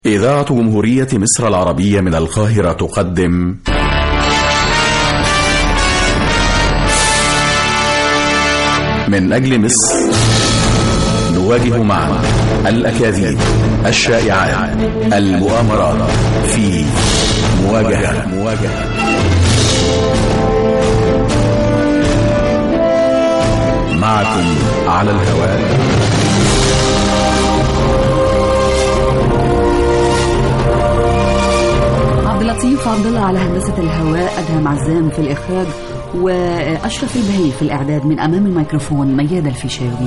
إذاعة جمهورية مصر العربية من القاهرة تقدم من أجل مصر نواجه معا الأكاذيب الشائعات المؤامرات في مواجهة مواجهة معكم على الهواء عبد اللطيف عبد الله على هندسة الهواء أدهم عزام في الإخراج وأشرف البهي في الإعداد من أمام الميكروفون ميادة الفيشاوي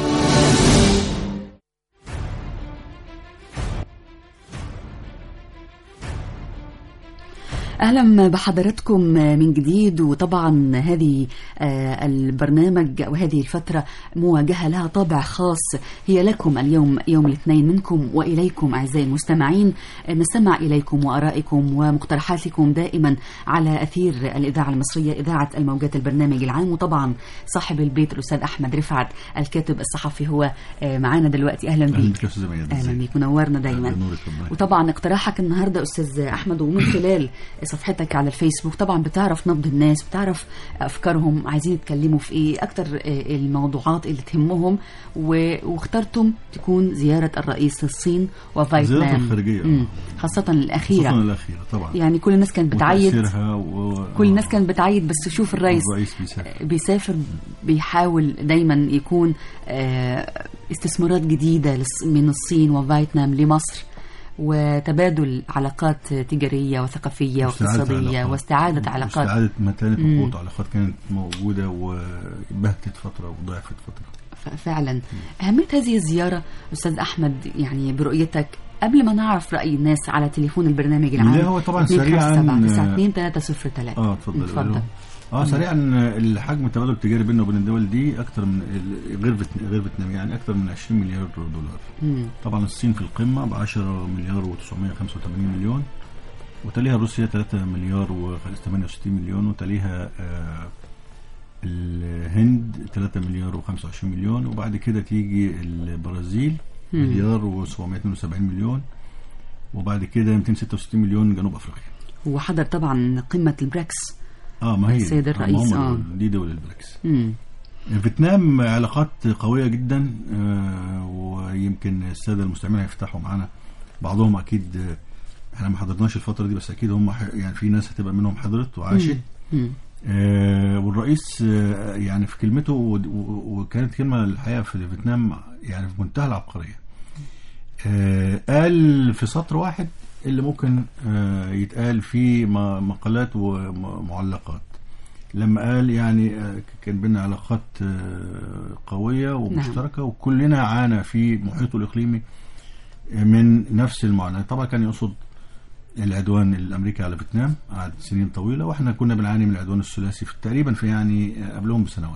اهلا بحضراتكم من جديد وطبعا هذه آه، البرنامج وهذه الفتره مواجهه لها طابع خاص هي لكم اليوم يوم الاثنين منكم واليكم اعزائي المستمعين آه، نستمع اليكم وارائكم ومقترحاتكم دائما على اثير الاذاعه المصريه اذاعه الموجات البرنامج العام وطبعا صاحب البيت الاستاذ احمد رفعت الكاتب الصحفي هو آه، معانا دلوقتي اهلا اهلا بيك بك يا استاذ ميادة اهلا ازيك؟ بيك منورنا دايما أهلا نورك والله. وطبعا اقتراحك النهارده استاذ احمد ومن خلال صفحتك على الفيسبوك طبعا بتعرف نبض الناس بتعرف افكارهم عايزين يتكلموا في ايه اكتر آه، الموضوعات اللي تهمهم و- واخترتم تكون زياره الرئيس للصين وفيتنام زيارته الخارجية. مم. خاصه الاخيره خصوصا الاخيره طبعا يعني كل الناس كانت بتعيد وتأثيرها و... كل الناس كانت بتعيد بس شوف الرئيس الرئيس بيسافر بيسافر بيحاول دايما يكون آه، استثمارات جديدة للص- من الصين وفيتنام لمصر وتبادل علاقات تجارية وثقافية واستعادة واقتصادية علاقات. واستعادة علاقات واستعادة متانة مم. وقوة علاقات كانت موجودة وبهتت فترة وضعفت فترة ف- فعلا أهمية هذه الزيارة أستاذ أحمد يعني برؤيتك قبل ما نعرف رأي الناس على تليفون البرنامج العام لا، هو طبعا 257 سريعاً، 92 303 اه اتفضل اتفضل قولوا. اه سريعا الحجم التبادل التجاري بيننا وبين الدول دي اكثر من ال- غير فيتنا- غير فيتنام يعني اكثر من 20 مليار دولار مم. طبعا الصين في القمة ب 10 مليار و985 مليون وتليها روسيا 3 مليار و68 مليون وتليها آه، الهند 3 مليار و25 مليون وبعد كده تيجي البرازيل مم. مليار و772 مليون وبعد كده 266 مليون جنوب افريقيا وحضر طبعا قمة البريكس اه ما هي السيد آه، الرئيس، ما هم آه. دول- دي دول البريكس مم. فيتنام علاقات قوية جدا آه، ويمكن السادة المستمعين هيفتحوا معانا بعضهم أكيد آه، احنا ما حضرناش الفترة دي بس أكيد هم ح- يعني في ناس هتبقى منهم حضرت وعاشت مم. آه، والرئيس آه، يعني في كلمته ود- و- وكانت كلمة الحقيقة في فيتنام يعني في منتهى العبقرية آه، قال في سطر واحد اللي ممكن آه، يتقال في م- مقالات ومعلقات لما قال يعني آه، كان بينا علاقات آه، قوية ومشتركة وكلنا عانى في محيطه الإقليمي آه، من نفس المعاناة طبعا كان يقصد العدوان الامريكي على فيتنام قعد سنين طويله واحنا كنا بنعاني من العدوان الثلاثي في تقريبا في يعني آه، قبلهم بسنوات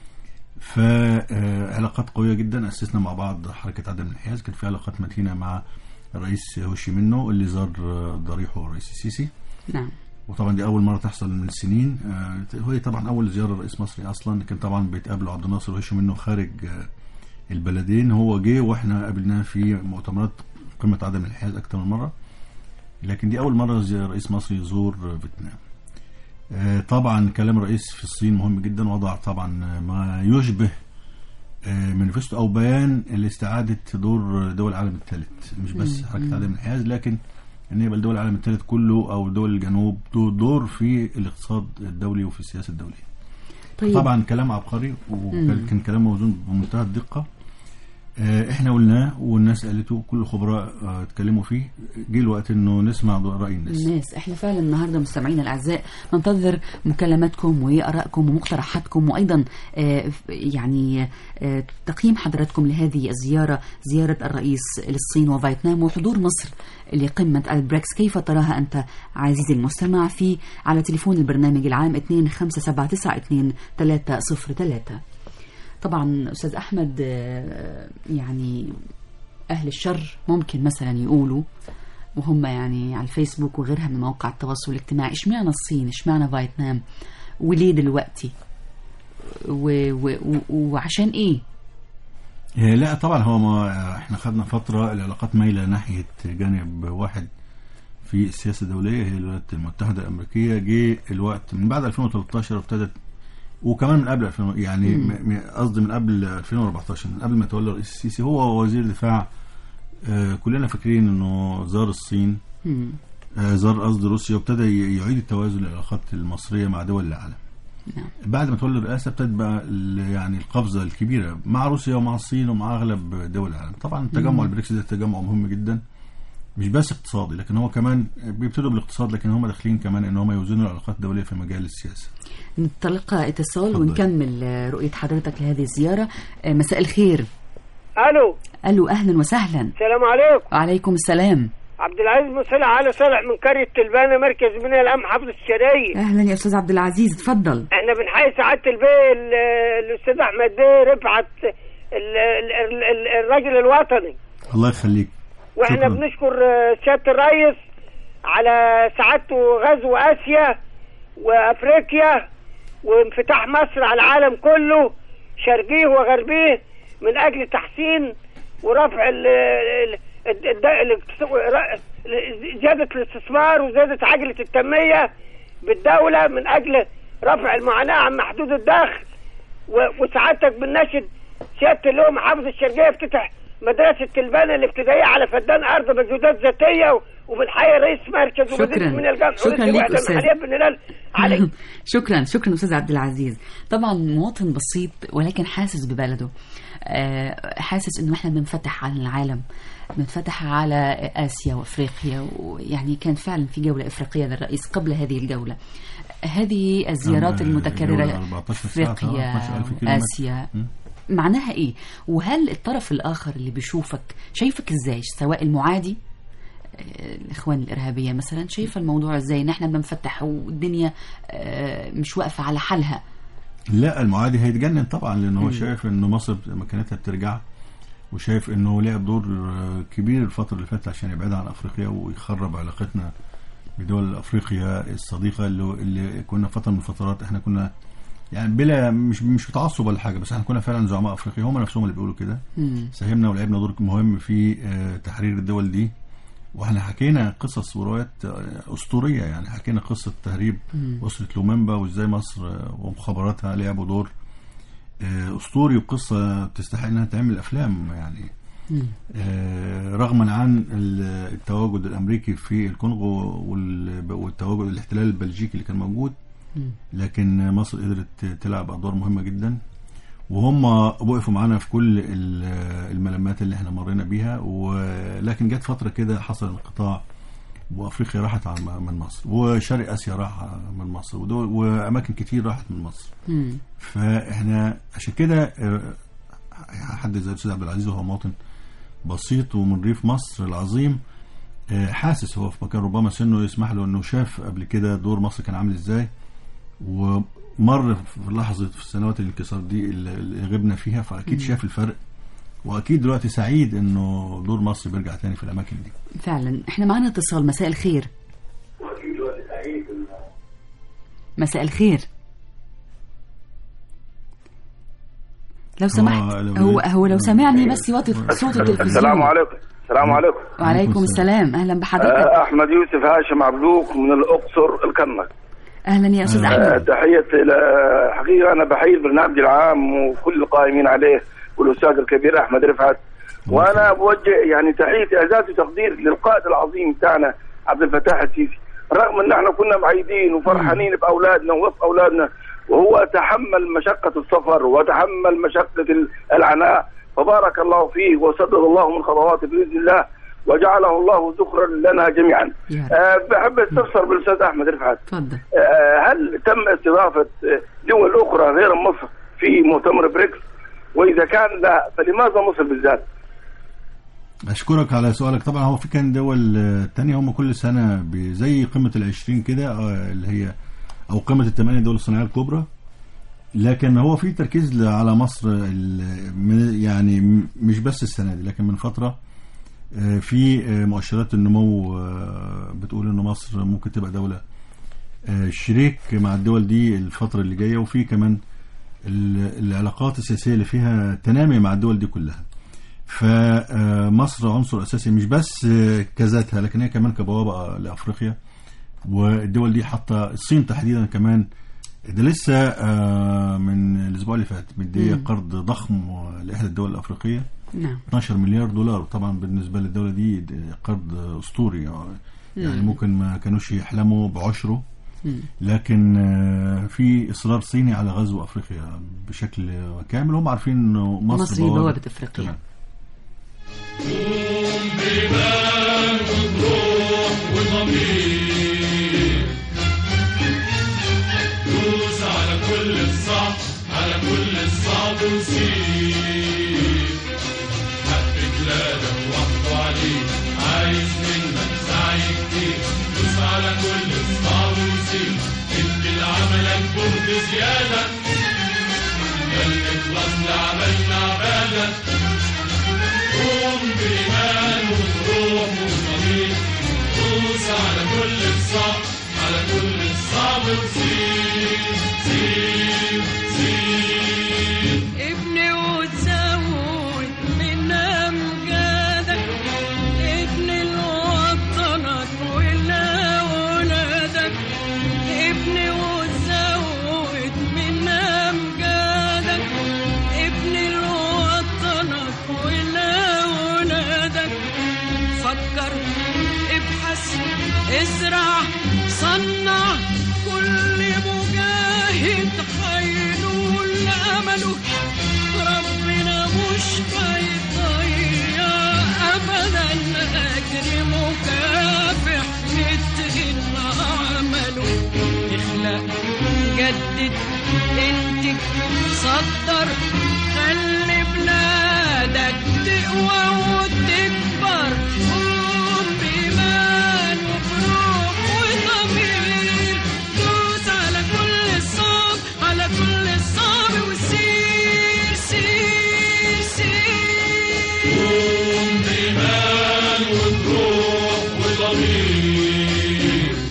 فعلاقات قويه جدا اسسنا مع بعض حركه عدم الانحياز كان في علاقات متينه مع الرئيس هوشي منو اللي زار آه، ضريحه الرئيس السيسي نعم وطبعا دي اول مره تحصل من سنين آه، هو طبعا اول زياره رئيس مصري اصلا كان طبعا بيتقابلوا عبد الناصر وهشام منه خارج آه، البلدين هو جه واحنا قابلناه في مؤتمرات قمه عدم الانحياز اكثر من مره لكن دي اول مره زي رئيس مصري يزور آه، فيتنام آه، طبعا كلام الرئيس في الصين مهم جدا وضع طبعا آه، ما يشبه آه، مانيفستو او بيان لاستعاده دور دول العالم الثالث مش بس مم. حركه عدم الانحياز لكن ان يبقى دول العالم الثالث كله او دول الجنوب دور, دور في الاقتصاد الدولي وفي السياسه الدوليه. طيب طبعا كلام عبقري وكان مم. كان كلام موزون بمنتهى الدقه. آه، احنا قلناه والناس قالته كل الخبراء آه، اتكلموا فيه جه الوقت انه نسمع راي الناس. الناس احنا فعلا النهارده مستمعينا الاعزاء ننتظر مكالماتكم وارائكم ومقترحاتكم وايضا آه، يعني آه، تقييم حضراتكم لهذه الزياره زياره الرئيس للصين وفيتنام وحضور مصر لقمه البريكس كيف تراها انت عزيزي المستمع في على تليفون البرنامج العام 25792 طبعا استاذ احمد آه، يعني اهل الشر ممكن مثلا يقولوا وهم يعني على الفيسبوك وغيرها من مواقع التواصل الاجتماعي اشمعنى الصين اشمعنى فيتنام وليه دلوقتي و و و وعشان ايه إيه لا طبعا هو ما احنا خدنا فتره العلاقات مايله ناحيه جانب واحد في السياسه الدوليه هي الولايات المتحده الامريكيه جه الوقت من بعد 2013 ابتدت وكمان من قبل 2000 يعني م- م- قصدي من قبل 2014 من قبل ما تولى الرئيس السيسي هو وزير دفاع آه كلنا فاكرين انه زار الصين مم. آه زار قصدي روسيا وابتدى ي- يعيد التوازن للعلاقات المصريه مع دول العالم نعم. بعد ما تولى الرئاسه ابتدت بقى ال- يعني القفزه الكبيره مع روسيا ومع الصين ومع اغلب دول العالم طبعا تجمع البريكس ده تجمع مهم جدا مش بس اقتصادي لكن هو كمان بيبتدوا بالاقتصاد لكن هم داخلين كمان ان هم يوزنوا العلاقات الدوليه في مجال السياسه نتلقى اتصال اتفضل. ونكمل آه، رؤية حضرتك لهذه الزيارة آه، مساء الخير الو ألو أهلا وسهلا السلام عليكم وعليكم السلام عبد العزيز مصلح على صالح من قريه تلبانه مركز بناء الامن محافظه الشرقيه أهلا يا أستاذ عبد العزيز اتفضل احنا بنحيي سعاده البيه ال- الاستاذ احمد بيه رفعت ال- ال- ال- ال- الرجل الوطني الله يخليك واحنا شكراً. بنشكر آه، سياده الرئيس على سعادته غزو اسيا وافريقيا وانفتاح مصر على العالم كله شرقيه وغربيه من اجل تحسين ورفع ال ال- الد- الد- الاقتص- ر- زياده الاستثمار وزياده عجله التنميه بالدوله من اجل رفع المعاناه عن محدود الدخل و- وسعادتك بنناشد سياده اللي هو محافظ الشرقيه افتتح مدرسه تلبانه الابتدائيه على فدان ارض مجهودات ذاتيه و- وبنحيي رئيس مركز شكراً. ومدير من الجامعه شكراً ليك أستاذ. بن هلال علي شكرا شكرا استاذ عبد العزيز طبعا مواطن بسيط ولكن حاسس ببلده آه، حاسس انه احنا بنفتح على العالم بنفتح على اسيا وافريقيا ويعني كان فعلا في جوله افريقيه للرئيس قبل هذه الجوله هذه الزيارات نعم، المتكرره جولة 14 ساعة، افريقيا 12,000 كيلومتر. اسيا م. معناها ايه وهل الطرف الاخر اللي بيشوفك شايفك ازاي سواء المعادي آه، الاخوان الارهابيه مثلا شايفه الموضوع ازاي ان احنا بنفتح والدنيا آه، مش واقفه على حالها لا المعادي هيتجنن طبعا لان هو شايف ان مصر مكانتها بترجع وشايف انه لعب دور آه، كبير الفتره اللي فاتت عشان يبعد عن افريقيا ويخرب علاقتنا بدول افريقيا الصديقه اللي, اللي كنا فتره من الفترات احنا كنا يعني بلا مش مش بتعصب ولا حاجه بس احنا كنا فعلا زعماء افريقيا هم نفسهم اللي بيقولوا كده مم. ساهمنا ولعبنا دور مهم في آه، تحرير الدول دي واحنا حكينا قصص وروايات آه، اسطوريه يعني حكينا قصه تهريب اسره لومامبا وازاي مصر آه، ومخابراتها لعبوا دور آه، اسطوري وقصه تستحق انها تعمل افلام يعني آه، رغما عن ال- التواجد الامريكي في الكونغو وال- والتواجد الاحتلال البلجيكي اللي كان موجود لكن مصر قدرت تلعب ادوار مهمه جدا وهم وقفوا معانا في كل ال- الملمات اللي احنا مرينا بيها ولكن جت فتره كده حصل انقطاع وافريقيا راحت عن- من مصر وشرق اسيا راح من مصر ودول واماكن كتير راحت من مصر مم. فاحنا عشان كده آه، حد زي الاستاذ عبد العزيز وهو مواطن بسيط ومن ريف مصر العظيم آه، حاسس هو في مكان ربما سنه يسمح له انه شاف قبل كده دور مصر كان عامل ازاي ومر في لحظه في سنوات الانكسار دي اللي اللي غبنا فيها فاكيد شاف الفرق واكيد دلوقتي سعيد انه دور مصر بيرجع تاني في الاماكن دي فعلا احنا معانا اتصال مساء الخير مساء الخير لو سمحت لو- هو هو لو سمعني بس يوطي صوت التلفزيون السلام عليكم السلام عليكم وعليكم السلام اهلا بحضرتك آه، احمد يوسف هاشم عبدوك من الاقصر الكرنك اهلا يا استاذ آه، احمد تحيه الى حقيقه انا بحيي البرنامج العام وكل القائمين عليه والاستاذ الكبير احمد رفعت وانا بوجه يعني تحيه اعزاز وتقدير للقائد العظيم بتاعنا عبد الفتاح السيسي رغم ان احنا كنا معيدين وفرحانين باولادنا ووفق اولادنا وهو تحمل مشقه السفر وتحمل مشقه ال- العناء فبارك الله فيه وسدد الله من خطواته باذن الله وجعله الله ذخرا لنا جميعا. يا رب. أه بحب استفسر بالاستاذ احمد رفعت اتفضل آه، هل تم استضافة آه، دول أخرى غير مصر في مؤتمر بريكس وإذا كان لا فلماذا مصر بالذات؟ اشكرك على سؤالك طبعا هو في كان دول آه، تانية هم كل سنه ب- زي قمه العشرين كده آه، اللي هي او قمه الثمانيه دول الصناعيه الكبرى لكن هو في تركيز ل- على مصر ال- من- يعني م- مش بس السنه دي لكن من فتره آه، في آه، مؤشرات النمو آه، بتقول ان مصر ممكن تبقى دوله آه، شريك مع الدول دي الفتره اللي جايه وفي كمان ال- العلاقات السياسيه اللي فيها تنامي مع الدول دي كلها فمصر عنصر اساسي مش بس آه، كذاتها لكن هي كمان كبوابه لافريقيا والدول دي حتى الصين تحديدا كمان ده لسه آه، من الاسبوع اللي فات مديه قرض ضخم لاحدى الدول الافريقيه نعم 12 مليار دولار طبعا بالنسبه للدوله دي ده قرض اسطوري يعني ممكن ما كانوش يحلموا بعشره لكن آه، في اصرار صيني على غزو افريقيا بشكل كامل هم عارفين انه مصر, مصر هي بوابة أفريقيا. تمام. دوس على كل الصعب على كل الصعب وسيب حب بلادك وحده عليك عايز منك سعي كتير دوس على كل الصعب وسيب ادي لعملك جهد زيادة ده الإخلاص لعملنا عبادة قوم بإيمان وبروح وضمير دوس على كل الصعب على كل الصعب وسيب سيب سيب ابني وتزود من امجادك ابني لوطنك ولأولادك ابني وتزود من امجادك ابني لوطنك ولأولادك فكر ابحث ازرع صنع كل مجاهد حينول امله ربنا مش هيضيع ابدا اجر مكافح مثل عمله اخلق جدد انتج صدر خلي بلادك تقوى وتكبر قوم بإيمان وبروح وضمير دوس على كل الصعب على كل الصعب وسير سير سير قوم بإيمان وبروح وضمير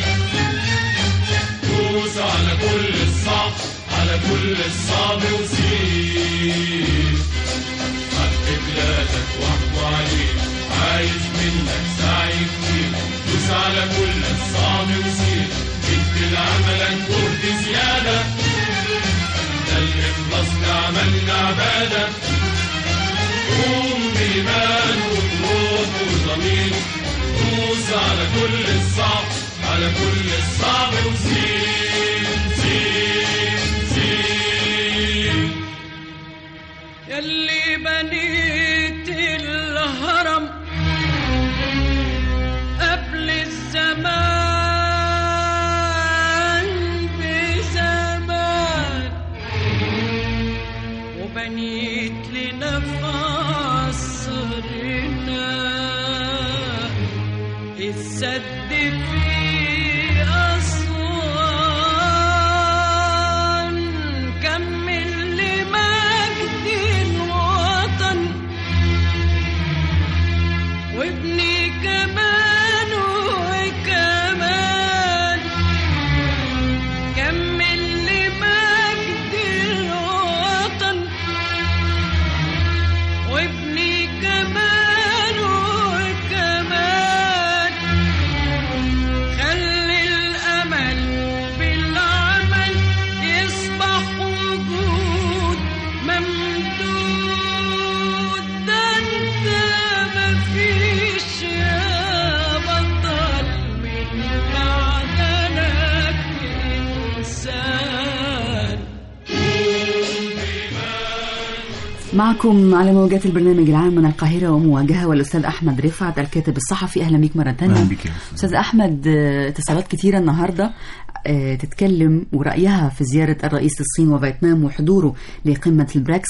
دوس على كل الصعب على كل الصعب وسير حق بلادك واحكوا عليك عايز منك سعي كتير دوس على كل الصعب وسير ادي لعملك جهد زيادة ده الإخلاص لعملنا عبادة قوم بإيمان وبروح وضمير دوس على كل الصعب على كل الصعب وسير سير سير يلي بنيت الهرم قبل الزمان بزمان وبنيت لنا في عصرنا السد في أسوان كمل لمجد الوطن وابني كمان وكمان كمل لمجد الوطن وابني كمان وكمان خلي الأمل بالعمل يصبح وجود ممدود ده انت مفيش يا بطل من معدنك إنسان معكم على موجات البرنامج العام من القاهرة ومواجهة والأستاذ أحمد رفعت الكاتب الصحفي أهلا بك مرة ثانية أهلا بك يا أستاذ. أستاذ أحمد آه، اتصالات كثيرة النهاردة آه، تتكلم ورأيها في زيارة الرئيس الصين وفيتنام وحضوره لقمة البريكس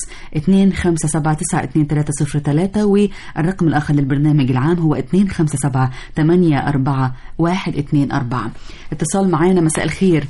25792303 والرقم الآخر للبرنامج العام هو 25784124 اتصال معانا مساء الخير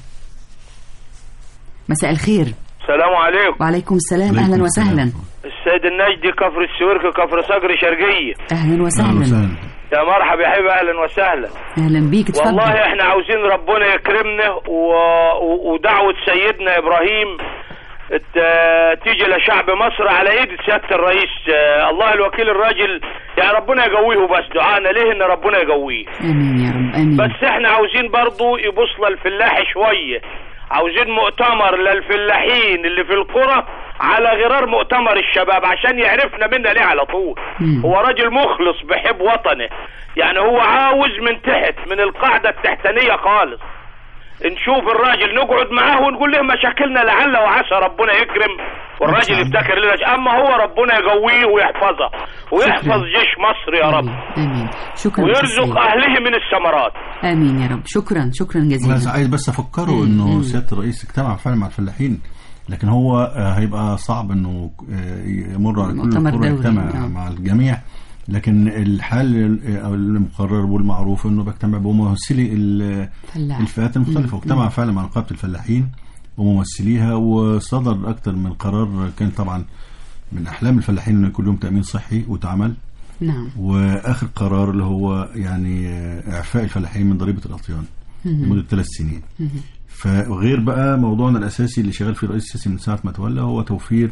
مساء الخير السلام عليكم وعليكم السلام عليكم أهلا السلام. وسهلا السيد النجدي كفر السويرك كفر صقر شرقية أهلا أهلا وسهلا وسهلا يا مرحبا يا حبيبي أهلا وسهلا أهلا بيك اتفضل والله احنا عاوزين ربنا يكرمنا و... و... ودعوة سيدنا إبراهيم ت- تيجي لشعب مصر على ايد سياده الرئيس آه، الله الوكيل الراجل يعني ربنا يقويه بس دعانا ليه ان ربنا يقويه امين يا رب امين بس احنا عاوزين برضو يبص للفلاح شويه عاوزين مؤتمر للفلاحين اللي في القرى على غرار مؤتمر الشباب عشان يعرفنا منا ليه على طول مم. هو راجل مخلص بحب وطنه يعني هو عاوز من تحت من القاعدة التحتانية خالص نشوف الراجل نقعد معاه ونقول له مشاكلنا لعل وعسى ربنا يكرم والراجل شاء الله. يفتكر لنا اما هو ربنا يقويه ويحفظه ويحفظ شكراً. جيش مصر يا رب امين امين شكرا ويرزق جزيلا. اهله من الثمرات امين يا رب شكرا شكرا بس جزيلا عايز بس افكره مم. انه مم. سياده الرئيس اجتمع فعلا مع الفلاحين لكن هو آه، هيبقى صعب انه آه، يمر على كل مؤتمر القرى دولي، يجتمع آه. مع الجميع لكن الحال او المقرر والمعروف انه بيجتمع بممثلي ال- فلاح. الفئات المختلفه واجتمع فعلا مع نقابه الفلاحين وممثليها وصدر اكثر من قرار كان طبعا من احلام الفلاحين انه يكون لهم تامين صحي واتعمل نعم واخر قرار اللي هو يعني اعفاء الفلاحين من ضريبه الاطيان لمده ثلاث سنين فغير بقى موضوعنا الاساسي اللي شغال فيه الرئيس السيسي من ساعه ما تولى هو توفير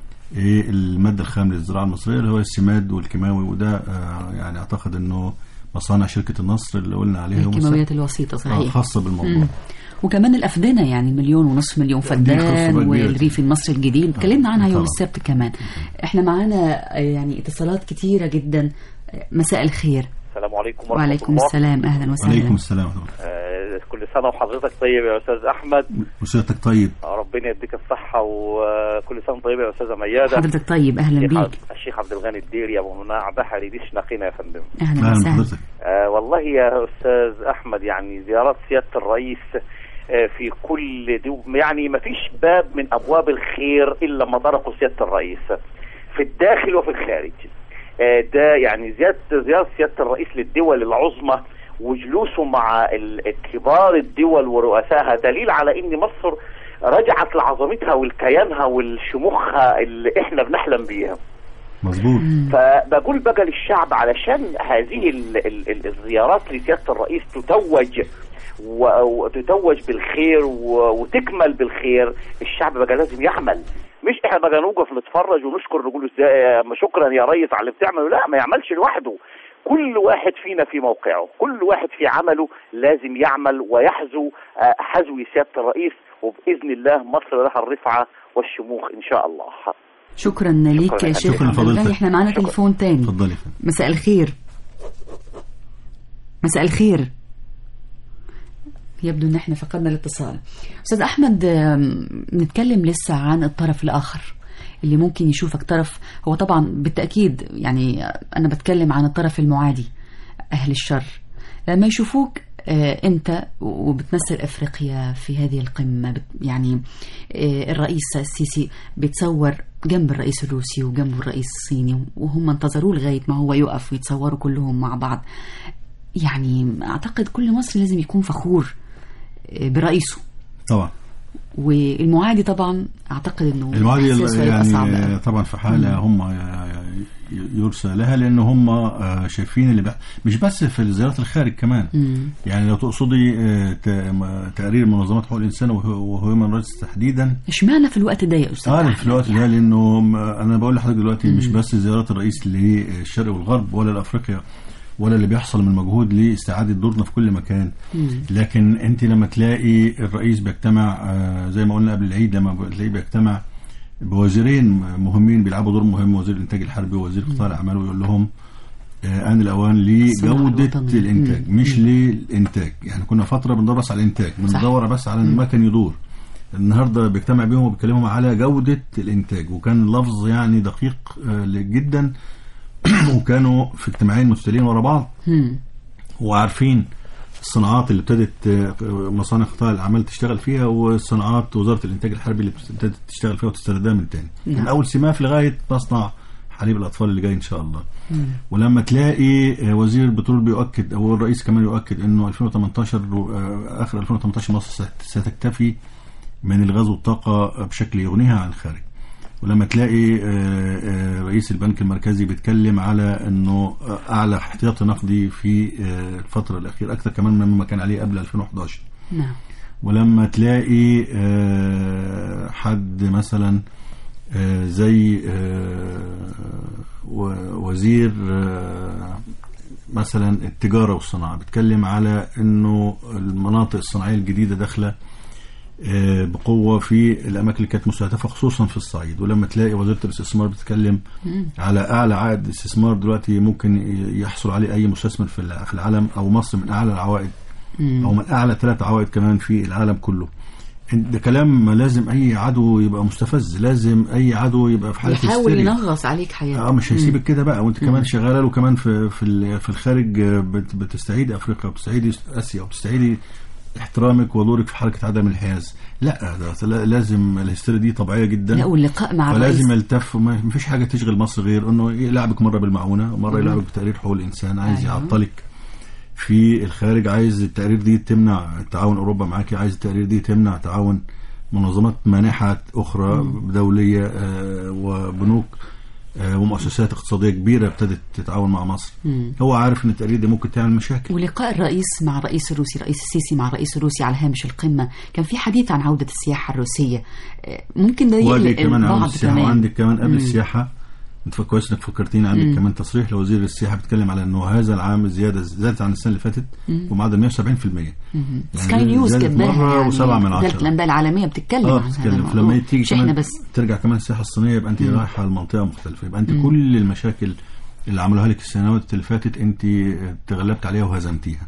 ايه الماده الخام للزراعه المصريه اللي هو السماد والكيماوي وده آه يعني اعتقد انه مصانع شركه النصر اللي قلنا عليها الكيماويات الوسيطة آه، صحيح خاصه بالموضوع مم. وكمان الأفدنة يعني مليون ونصف مليون دي قصة فدان بقى كبيرة. والريف المصري الجديد اتكلمنا عنها يوم طبعا. السبت كمان احنا معانا يعني اتصالات كتيرة جدا مساء الخير السلام عليكم ورحمة وعليكم الله السلام أهلا عليكم وسهلا السلام ورحمة الله. آه كل سنة وحضرتك طيب يا أستاذ أحمد وسيادتك طيب آه، ربنا يديك الصحة وكل سنة طيب يا أستاذة ميادة حضرتك طيب أهلا الشيخ بيك عبد- الشيخ عبد الغني الديري أبو مناع بحري ديش نقينا يا فندم أهلا اهلا وسهلا بحضرتك آه والله يا أستاذ أحمد يعني زيارات سيادة الرئيس آه في كل دو يعني ما فيش باب من أبواب الخير إلا ما طرقه سيادة الرئيس في الداخل وفي الخارج آه ده يعني زيادة زيارة سيادة الرئيس للدول العظمى وجلوسه مع ال- كبار الدول ورؤسائها دليل على ان مصر رجعت لعظمتها والكيانها والشموخها اللي احنا بنحلم بيها مظبوط فبقول بقى للشعب علشان هذه ال ال ال الزيارات لسيادة الرئيس تتوج و- وتتوج بالخير و- وتكمل بالخير الشعب بقى لازم يعمل مش احنا بقى نوقف نتفرج ونشكر نقول ازاي شكرا يا ريس على اللي بتعمله لا ما يعملش لوحده كل واحد فينا في موقعه كل واحد في عمله لازم يعمل ويحذو آه، حذو سيادة الرئيس وبإذن الله مصر لها الرفعة والشموخ إن شاء الله شكرا ليك يا شكراً. شيخ شكراً عبد الغني لفضيلتك. احنا معانا شكراً. تليفون تاني اتفضلي يا فندم. مساء الخير مساء الخير يبدو ان احنا فقدنا الاتصال استاذ احمد آم، نتكلم لسه عن الطرف الاخر اللي ممكن يشوفك طرف هو طبعا بالتاكيد يعني انا بتكلم عن الطرف المعادي اهل الشر لما يشوفوك آه، انت وبتمثل افريقيا في هذه القمه بت- يعني آه، الرئيس السيسي بيتصور جنب الرئيس الروسي وجنبه الرئيس الصيني وهم انتظروه لغايه ما هو يقف ويتصوروا كلهم مع بعض يعني اعتقد كل مصري لازم يكون فخور آه، برئيسه طبعا والمعادي طبعا اعتقد انه المعادي إحساسه هيبقى صعب يعني أوي. طبعا في حاله هم يرسى لها لان هم آه، شايفين اللي بح... مش بس في زيارات الخارج كمان مم. يعني لو تقصدي آه، ت- م- تقرير منظمات حقوق الانسان وهيومن رايتس تحديدا اشمعنى في الوقت ده يا استاذ اه أحمد؟ في الوقت ده لانه م- انا بقول لحضرتك دلوقتي مش بس زيارات الرئيس للشرق والغرب ولا لافريقيا ولا اللي بيحصل من مجهود لاستعاده دورنا في كل مكان لكن انت لما تلاقي الرئيس بيجتمع آه، زي ما قلنا قبل العيد لما بتلاقيه بيجتمع بوزيرين مهمين بيلعبوا دور مهم وزير الانتاج الحربي ووزير قطاع الاعمال ويقول لهم آه، آن الأوان الصناعة لجودة الوطنية. الإنتاج مم. مش للإنتاج يعني كنا فترة بندرس على الإنتاج صح. بندور بس على إن المكن يدور النهارده بيجتمع بيهم وبيكلمهم على جودة الإنتاج وكان لفظ يعني دقيق آه، جدا وكانوا في اجتماعين متتاليين ورا بعض مم. وعارفين الصناعات اللي ابتدت آه، مصانع قطاع الاعمال تشتغل فيها والصناعات وزاره الانتاج الحربي اللي ابتدت تشتغل فيها وتستردها من تاني نعم. من اول سماف لغايه مصنع حليب الاطفال اللي جاي ان شاء الله ولما تلاقي آه، وزير البترول بيؤكد او الرئيس كمان يؤكد انه 2018 آه، اخر 2018 مصر ست- ستكتفي من الغاز والطاقه بشكل يغنيها عن الخارج ولما تلاقي آه، آه، رئيس البنك المركزي بيتكلم على انه آه، اعلى احتياطي نقدي في آه، الفتره الاخيره اكثر كمان مما كان عليه قبل 2011 نعم ولما تلاقي آه، حد مثلا آه، زي آه، و- وزير آه، مثلا التجارة والصناعة بيتكلم على انه المناطق الصناعية الجديدة داخلة آه، بقوة في الأماكن اللي كانت مستهدفة خصوصا في الصعيد ولما تلاقي وزيرة الاستثمار بتتكلم على أعلى عائد استثمار دلوقتي ممكن ي- يحصل عليه أي مستثمر في الع- في العالم أو مصر من أعلى العوائد أو من أعلى ثلاث عوائد كمان في العالم كله ده كلام لازم أي عدو يبقى مستفز لازم أي عدو يبقى في حالة يحاول هستيريا. ينغص عليك حياتك اه مش هيسيبك كده بقى وانت كمان شغاله له كمان في في ال- في الخارج آه، بت- بتستعيدي افريقيا وبتستعيدي اسيا وبتستعيدي احترامك ودورك في حركه عدم الانحياز لا ده لا- لازم الهستيريا دي طبيعيه جدا لا واللقاء مع الرئيس فلازم يلتف ما ما فيش حاجه تشغل مصر غير انه يلعبك مره بالمعونه ومره يلعبك بتقرير حقوق الانسان عايز أيوة. يعطلك في الخارج عايز التقارير دي تمنع تعاون اوروبا معاكي عايز التقارير دي تمنع تعاون منظمات مانحه اخرى دوليه آه، وبنوك آه، ومؤسسات اقتصاديه كبيره ابتدت تتعاون مع مصر هو عارف ان التقارير دي ممكن تعمل مشاكل ولقاء الرئيس مع الرئيس الروسي رئيس السيسي مع الرئيس الروسي على هامش القمة كان في حديث عن عودة السياحة الروسية آه، ممكن ده وادي يقلق كمان عن البعض السياحه كمان وعندك كمان قبل السياحه انت كويس انك فكرتيني عندك كمان تصريح لوزير السياحه بيتكلم على انه هذا العام الزياده زادت عن السنه اللي فاتت بمعدل 170% يعني سكاي نيوز زادت كاتباها مره يعني وسبعه من وزارة عشره الأنباء العالمية بتتكلم اه عن هذا بتتكلم الموضوع فلما تيجي مش احنا كمان بس ترجع كمان السياحه الصينيه يبقى انت رايحه لمنطقه مختلفه يبقى انت كل المشاكل اللي عملوها لك السنوات اللي فاتت انت تغلبت عليها وهزمتيها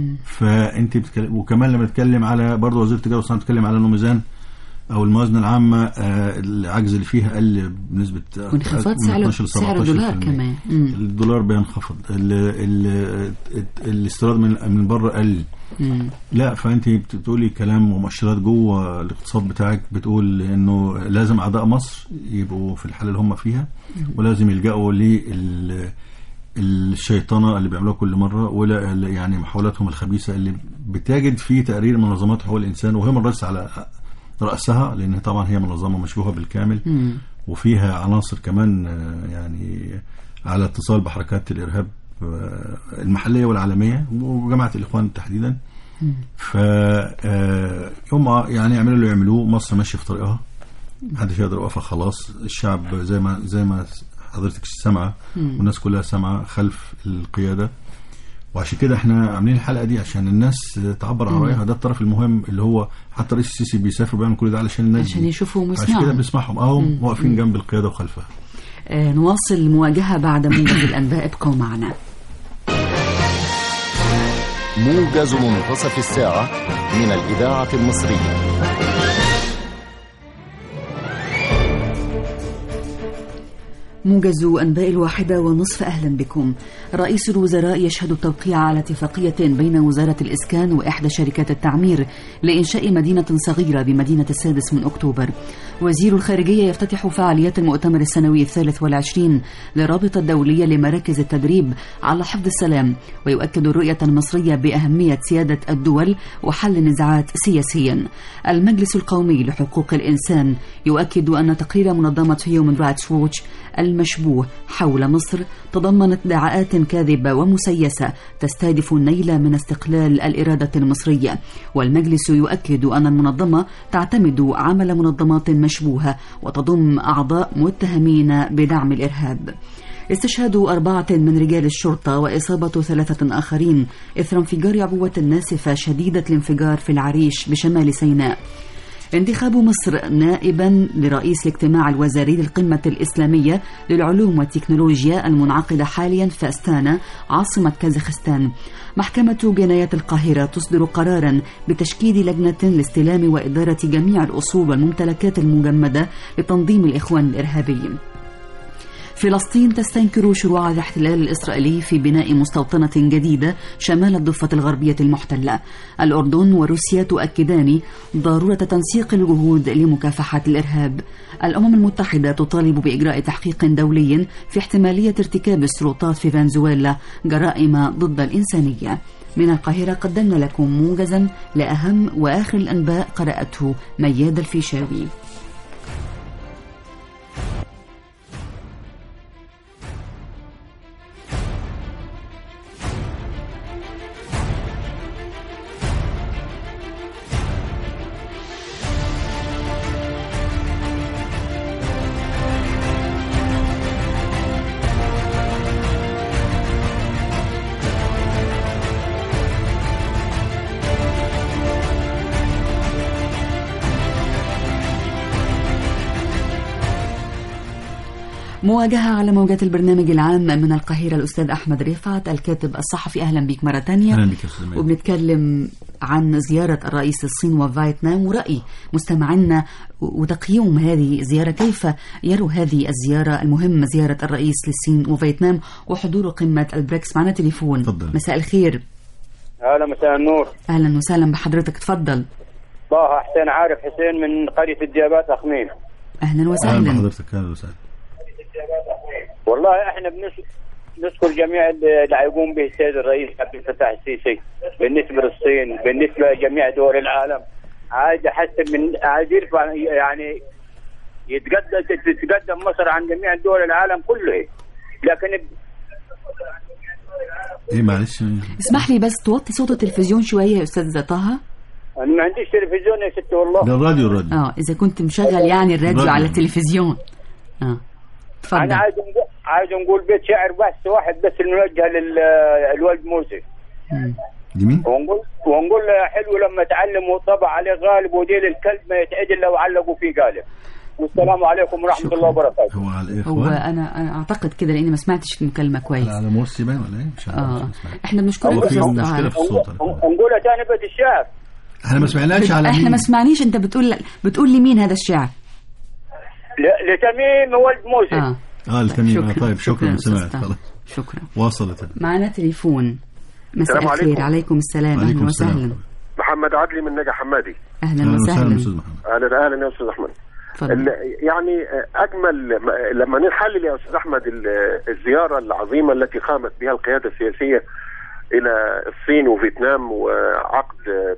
فانت بتتكلم وكمان لما بتتكلم على برضه وزير التجاره والصناعه بتتكلم على انه ميزان او الموازنه العامه آه، العجز اللي فيها قل بنسبه وانخفاض من سعر 12 ل سعر 17%. الدولار كمان مم. الدولار بينخفض ال- ال- الاستيراد من من بره قل مم. لا فانت بتقولي كلام ومؤشرات جوه الاقتصاد بتاعك بتقول انه لازم اعداء مصر يبقوا في الحاله اللي هم فيها ولازم يلجأوا لل الشيطنه اللي بيعملوها كل مره ولا يعني محاولاتهم الخبيثه اللي بتجد في تقرير منظمات حقوق الانسان وهي من رأس على راسها لان طبعا هي منظمه مشبوهه بالكامل مم. وفيها عناصر كمان آه، يعني على اتصال بحركات الارهاب آه، المحليه والعالميه وجماعه الاخوان تحديدا ف آه، هم يعني يعملوا اللي يعملوه مصر ماشيه في طريقها محدش يقدر يوقفها خلاص الشعب زي ما زي ما حضرتك سامعه والناس كلها سامعه خلف القياده وعشان كده احنا عاملين الحلقه دي عشان الناس تعبر عن رايها ده الطرف المهم اللي هو حتى رئيس السيسي بيسافر وبيعمل كل ده علشان الناس عشان دي. يشوفهم عشان كده ويسمعهم بنسمعهم اهو واقفين جنب القياده وخلفها آه، نواصل المواجهة بعد موجز الأنباء ابقوا معنا موجز منتصف الساعة من الإذاعة المصرية موجز أنباء الواحدة ونصف أهلا بكم رئيس الوزراء يشهد التوقيع على اتفاقية بين وزارة الإسكان وإحدى شركات التعمير لإنشاء مدينة صغيرة بمدينة السادس من أكتوبر وزير الخارجية يفتتح فعاليات المؤتمر السنوي الثالث والعشرين للرابطة الدولية لمراكز التدريب على حفظ السلام ويؤكد الرؤية المصرية بأهمية سيادة الدول وحل النزاعات سياسيا المجلس القومي لحقوق الإنسان يؤكد أن تقرير منظمة هيومن رايتس ووتش المشبوه حول مصر تضمن ادعاءات كاذبة ومسيسة تستهدف النيل من استقلال الإرادة المصرية والمجلس يؤكد أن المنظمة تعتمد عمل منظمات مشبوهة وتضم أعضاء متهمين بدعم الإرهاب استشهاد أربعة من رجال الشرطة وإصابة ثلاثة آخرين إثر انفجار عبوة ناسفة شديدة الانفجار في العريش بشمال سيناء انتخاب مصر نائبا لرئيس الاجتماع الوزاري للقمة الإسلامية للعلوم والتكنولوجيا المنعقدة حاليا في أستانا عاصمة كازاخستان محكمة جنايات القاهرة تصدر قرارا بتشكيل لجنة لاستلام وإدارة جميع الأصول والممتلكات المجمدة لتنظيم الإخوان الإرهابي فلسطين تستنكر شروع الاحتلال الإسرائيلي في بناء مستوطنة جديدة شمال الضفة الغربية المحتلة الأردن وروسيا تؤكدان ضرورة تنسيق الجهود لمكافحة الإرهاب الأمم المتحدة تطالب بإجراء تحقيق دولي في احتمالية ارتكاب السلطات في فنزويلا جرائم ضد الإنسانية من القاهرة قدمنا لكم موجزا لأهم وآخر الأنباء قرأته مياد الفيشاوي مواجهة على موجات البرنامج العام من القاهرة الأستاذ أحمد رفعت الكاتب الصحفي أهلا بك مرة تانية أهلا بك يا أستاذ ماجد. وبنتكلم عن زيارة الرئيس الصين وفيتنام ورأي مستمعينا وتقييم هذه الزيارة كيف يروا هذه الزيارة المهمة زيارة الرئيس للصين وفيتنام وحضور قمة البريكس معنا تليفون تفضل. مساء الخير هلا مساء النور أهلا وسهلا بحضرتك تفضل طه حسين عارف حسين من قرية الديابات أخميم أهلا أهلا وسهلا بحضرتك أهلا وسهلا والله احنا بنس- نشكر جميع اللي اللي هيقوم به السيد الرئيس عبد الفتاح السيسي بالنسبة للصين بالنسبة لجميع دول العالم عايز يحسن من عايز يرفع يعني يتقدم تتقدم مصر عن جميع دول العالم كله لكن إيه معلش اسمح لي بس توطي صوت التلفزيون شوية يا أستاذ طه انا ما عنديش تلفزيون يا ستي والله ده الراديو الراديو اه إذا كنت مشغل يعني الراديو الراديو. على التلفزيون اه انا تفضل عايز نقول عايز نقول بيت شعر بس واحد بس نوجه للولد موسى مم. دي مين؟ ونقول ونقول له حلو لما تعلم وطبع عليه غالب وديل الكلب ما يتعدل لو علقوا فيه قالب والسلام عليكم ورحمه شكراً. الله وبركاته هو على إيه هو إخوان؟ انا انا اعتقد كده لاني ما سمعتش المكالمه كويس على موسي باين ولا إيه؟ مش عارف اه مش عارف. احنا بنشكرك هو في أستاذ مشكلة طه. في الصوت أنا كمان. نقولها تاني بيت الشعر احنا ما سمعناش على احنا مين ما سمعنيش انت بتقول بتقول لي مين هذا الشعر ل- لتميم ولد موسى اه اه التميم آه، شكراً. طيب شكرا أستاذ سمعت طه. خلاص شكرا وصلت معنا تليفون مساء السلام الخير عليكم. عليكم السلام وعليكم اهلا السلام. وسهلا محمد عدلي من نجا حمادي اهلا اهلا وسهلا وسهلا استاذ محمد اهلا اهلا يا استاذ احمد تفضل ال- يعني اجمل لما نحلل يا استاذ احمد ال- الزياره العظيمه التي قامت بها القياده السياسيه الى الصين وفيتنام وعقد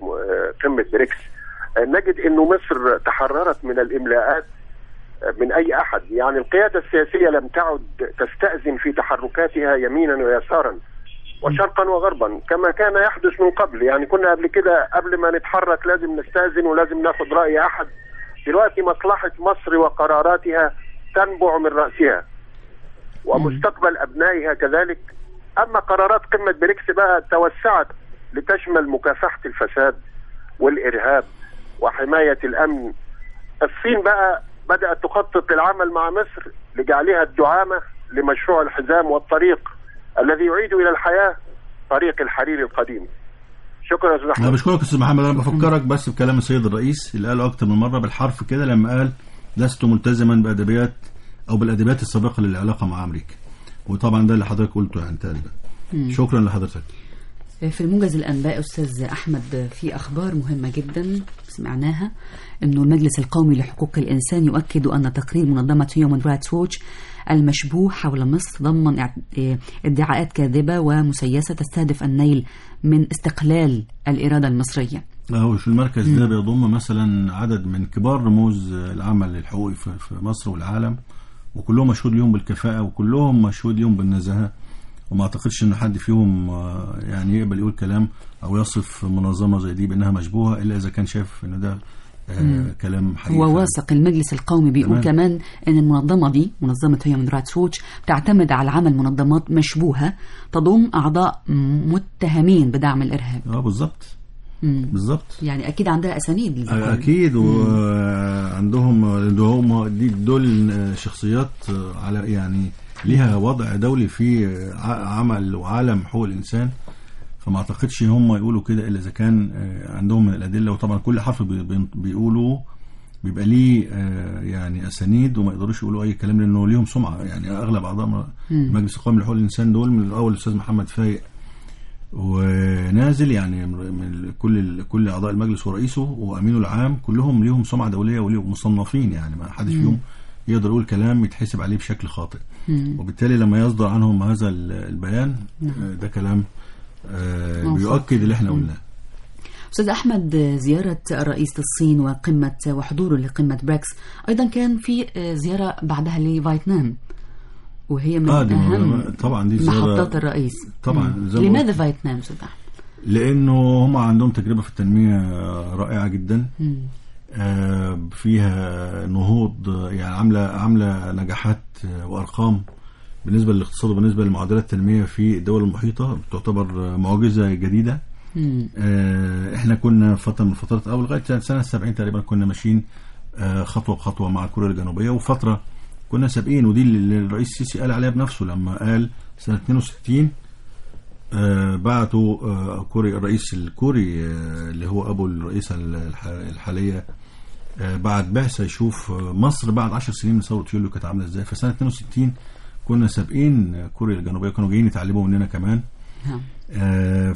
قمه بريكس نجد انه مصر تحررت من الاملاءات من اي احد يعني القياده السياسيه لم تعد تستاذن في تحركاتها يمينا ويسارا وشرقا وغربا كما كان يحدث من قبل يعني كنا قبل كده قبل ما نتحرك لازم نستاذن ولازم ناخد راي احد دلوقتي مصلحه مصر وقراراتها تنبع من راسها ومستقبل ابنائها كذلك اما قرارات قمه بريكس بقى توسعت لتشمل مكافحه الفساد والارهاب وحمايه الامن الصين بقى بدات تخطط للعمل مع مصر لجعلها الدعامه لمشروع الحزام والطريق الذي يعيد الى الحياه طريق الحرير القديم شكرا يا استاذ انا احمد بشكرك استاذ محمد انا بفكرك بس بكلام السيد الرئيس اللي قاله اكتر من مره بالحرف كده لما قال لست ملتزما بادبيات او بالادبيات السابقه للعلاقه مع امريكا وطبعا ده اللي حضرتك قلته يعني تقريبا شكرا لحضرتك في الموجز الأنباء أستاذ أحمد في أخبار مهمة جدا سمعناها أنه المجلس القومي لحقوق الإنسان يؤكد أن تقرير منظمة هيومن رايتس ووتش المشبوه حول مصر ضمن اع- إيه ادعاءات كاذبة ومسيسة تستهدف النيل من استقلال الإرادة المصرية اهو شو المركز ده بيضم مثلا عدد من كبار رموز العمل الحقوقي في في مصر والعالم وكلهم مشهود ليهم بالكفاءة وكلهم مشهود ليهم بالنزاهة وما اعتقدش ان حد فيهم آه، يعني يقبل يقول كلام او يصف منظمة زي دي بانها مشبوهة الا اذا كان شايف ان ده آه كلام حقيقي هو فعلاً. واثق المجلس القومي بيقول تمام. كمان ان المنظمه دي منظمه هيومن رايتس ووتش بتعتمد على عمل منظمات مشبوهه تضم اعضاء متهمين بدعم الارهاب اه بالظبط مم. بالظبط يعني اكيد عندها اسانيد للذكر. اكيد وعندهم هم دي دول شخصيات على يعني ليها وضع دولي في ع- عمل وعالم حقوق الانسان فما اعتقدش ان هم يقولوا كده الا اذا كان آه، عندهم من الادله وطبعا كل حرف بي- بي- بيقولوا بيبقى ليه آه، يعني اسانيد وما يقدروش يقولوا اي كلام لانه ليهم سمعه يعني اغلب اعضاء مجلس القومي لحقوق الانسان دول من الاول الاستاذ محمد فايق ونازل يعني من كل كل اعضاء المجلس ورئيسه وامينه العام كلهم ليهم سمعه دوليه وليهم مصنفين يعني ما حدش فيهم يقدر يقول كلام يتحسب عليه بشكل خاطئ وبالتالي لما يصدر عنهم هذا ال- البيان آه، ده كلام آه، موافق. بيؤكد اللي احنا قلناه استاذ احمد زياره الرئيس للصين وقمه وحضوره لقمه بريكس ايضا كان في زياره بعدها لفيتنام وهي من آه، دي اهم طبعا دي زيارة- محطات الرئيس طبعا مم. زي ما لماذا قلت. فيتنام استاذ احمد لانه هم عندهم تجربه في التنميه رائعه جدا مم. آه، فيها نهوض آه، يعني عامله عامله نجاحات آه، وارقام بالنسبه للاقتصاد وبالنسبه لمعدلات التنميه في الدول المحيطه تعتبر آه، معجزه جديده مم. آه، احنا كنا فتره من الفترات او لغايه سنه 70 تقريبا كنا ماشيين آه، خطوه بخطوه مع كوريا الجنوبيه وفتره كنا سابقين ودي اللي الرئيس السيسي قال عليها بنفسه لما قال سنه 62 آه بعتوا آه كوري الرئيس الكوري آه اللي هو ابو الرئيسه الح- الحاليه آه بعت بعثه يشوف آه مصر بعد 10 سنين من ثوره يوليو كانت عامله ازاي فسنه 62 كنا سابقين آه، كوريا الجنوبيه كانوا جايين يتعلموا مننا كمان نعم. آه،